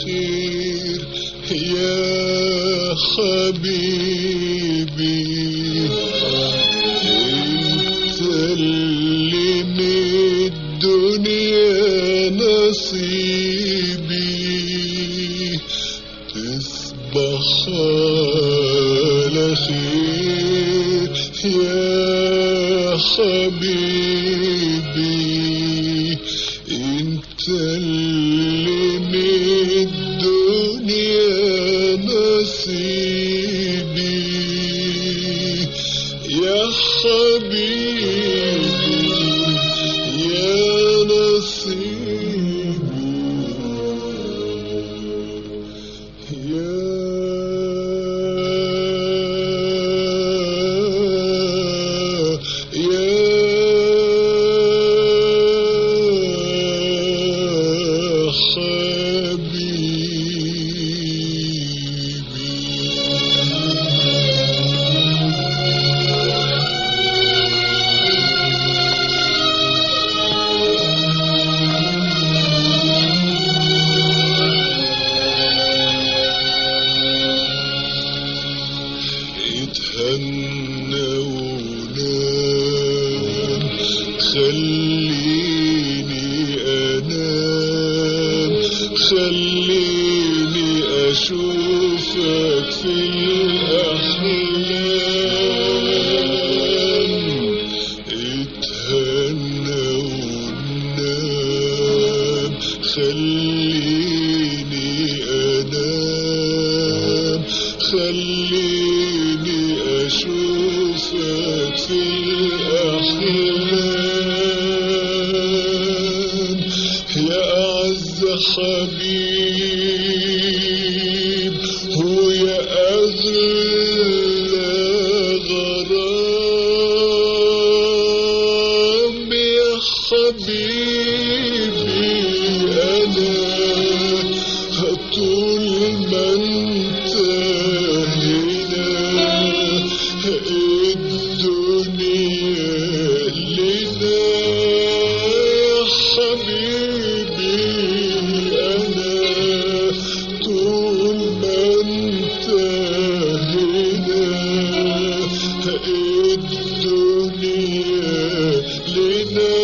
خير يا حبيبي انت اللي من الدنيا نصيبي تصبح على خير يا حبيبي انت اللي من الدنيا نصيبي يا حبيبي يا نصيبي يا يا حبيبي اتهنى ونام خليني انام خليني اشوفك في الاحلام اتهنى ونام خليني انام خليني اشوفك في الاحلام يا اعز حبيب ويا اغلى غرام يا حبيبي انا طول ما انت هنا الدنيا لنا يا حبيبي انا طول ما انت هنا الدنيا لنا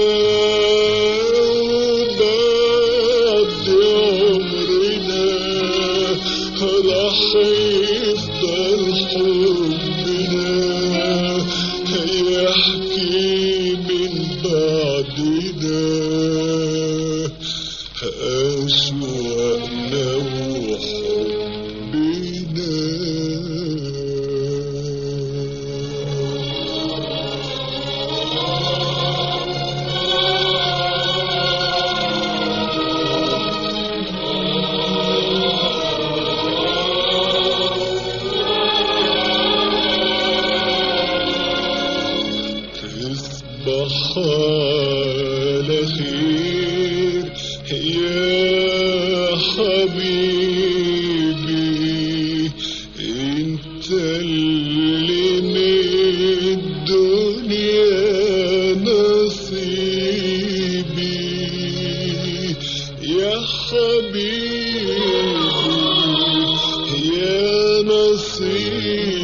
وبعد عمرنا راح يفضل حبنا يحكي من بعدنا أشواقنا وحبنا تصبح على خير يا حبيبي انت اللي من الدنيا نصيبي يا حبيبي يا نصيبي